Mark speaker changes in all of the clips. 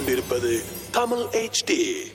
Speaker 1: கேட்டுக்கொண்டிருப்பது தமிழ் HD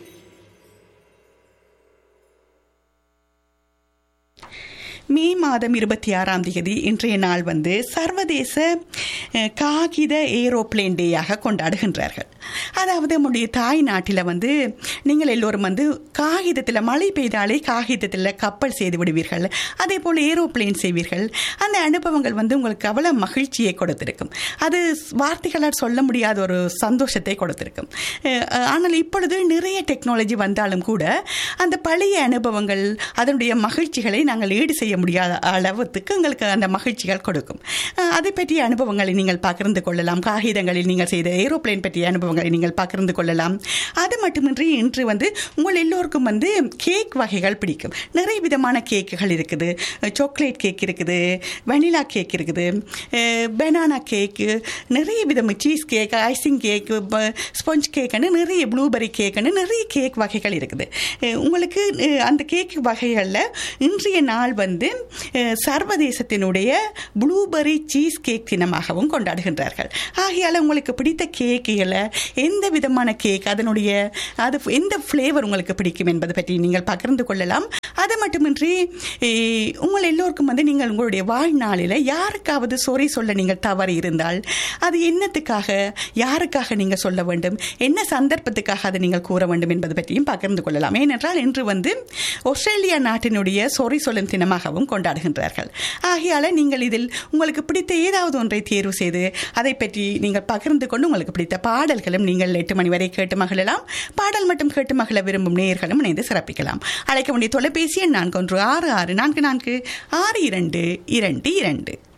Speaker 2: மே மாதம் இருபத்தி ஆறாம் தேதி இன்றைய நாள் வந்து சர்வதேச அஹ், காகித ஏரோப்ளேன் டேயாக கொண்டாடுகின்றார்கள் அதாவது நம்முடைய தாய் நாட்டில் வந்து நீங்கள் எல்லோரும் வந்து காகிதத்தில் மழை பெய்தாலே காகிதத்தில் கப்பல் செய்து விடுவீர்கள் அதே போல் ஏரோப்ளேன் செய்வீர்கள் அந்த அனுபவங்கள் வந்து உங்களுக்கு அவ்வளோ மகிழ்ச்சியை கொடுத்திருக்கும் அது வார்த்தைகளால் சொல்ல முடியாத ஒரு சந்தோஷத்தை கொடுத்திருக்கும் அஹ், ஆனால் இப்பொழுது நிறைய டெக்னாலஜி வந்தாலும் கூட அந்த பழைய அனுபவங்கள் அதனுடைய மகிழ்ச்சிகளை நாங்கள் ஈடு செய்ய முடியாத அளவுக்கு எங்களுக்கு அந்த மகிழ்ச்சிகள் கொடுக்கும் அஹ், அதை பற்றிய அனுபவங்களை நீங்கள் பகிர்ந்து கொள்ளலாம் காகிதங்களில் நீங்கள் செய்த ஏரோப்ளேன் பற்றிய அனுபவங்களை நீங்கள் பகிர்ந்து கொள்ளலாம் அது மட்டுமின்றி இன்று வந்து உங்கள் எல்லோருக்கும் வந்து கேக் வகைகள் பிடிக்கும் நிறைய விதமான கேக்குகள் இருக்குது சாக்லேட் கேக் இருக்குது வெனிலா கேக் இருக்குது பெனானா கேக்கு நிறைய விதம் cheese cake icing cake sponge கேக்குன்னு நிறைய ப்ளூபெரி கேக்குன்னு நிறைய கேக் வகைகள் இருக்குது அஹ் உங்களுக்கு அஹ், அந்த கேக் வகைகளில் இன்றைய நாள் வந்து அஹ், சர்வதேசத்தினுடைய ப்ளூபெரி சீஸ் கேக் தினமாகவும் கொண்டாடுகின்றார்கள் ஆகையால் உங்களுக்கு பிடித்த கேக்குகளை எந்த விதமான கேக் அதனுடைய அது எந்த ஃப்ளேவர் உங்களுக்கு பிடிக்கும் என்பதை பற்றி நீங்கள் பகிர்ந்து கொள்ளலாம் அது மட்டுமின்றி அஹ், உங்கள் எல்லோருக்கும் வந்து நீங்கள் உங்களுடைய வாழ்நாளில் யாருக்காவது சொறி சொல்ல நீங்கள் தவறு இருந்தால் அது என்னத்துக்காக யாருக்காக நீங்கள் சொல்ல வேண்டும் என்ன சந்தர்ப்பத்துக்காக அதை நீங்கள் கூற வேண்டும் என்பது பற்றியும் பகிர்ந்து கொள்ளலாம் ஏனென்றால் இன்று வந்து ஆஸ்திரேலியா நாட்டினுடைய சொறி சொல்லும் தினமாகவும் கொண்டாடுகின்றார்கள் ஆகையால் நீங்கள் இதில் உங்களுக்கு பிடித்த ஏதாவது ஒன்றை தேர்வு செய்து அதை பற்றி நீங்கள் பகிர்ந்து கொண்டு உங்களுக்கு பிடித்த பாடல்களும் நீங்கள் எட்டு மணி வரை கேட்டு மகிழலாம் பாடல் மட்டும் கேட்டு மகிழ விரும்பும் நேயர்களும் இணைந்து சிறப்பிக்கலாம் அழைக்க வேண்டிய தொலைபேசி எண் நான்கு ஒன்று ஆறு ஆறு நான்கு நான்கு ஆறு இரண்டு இரண்டு இரண்டு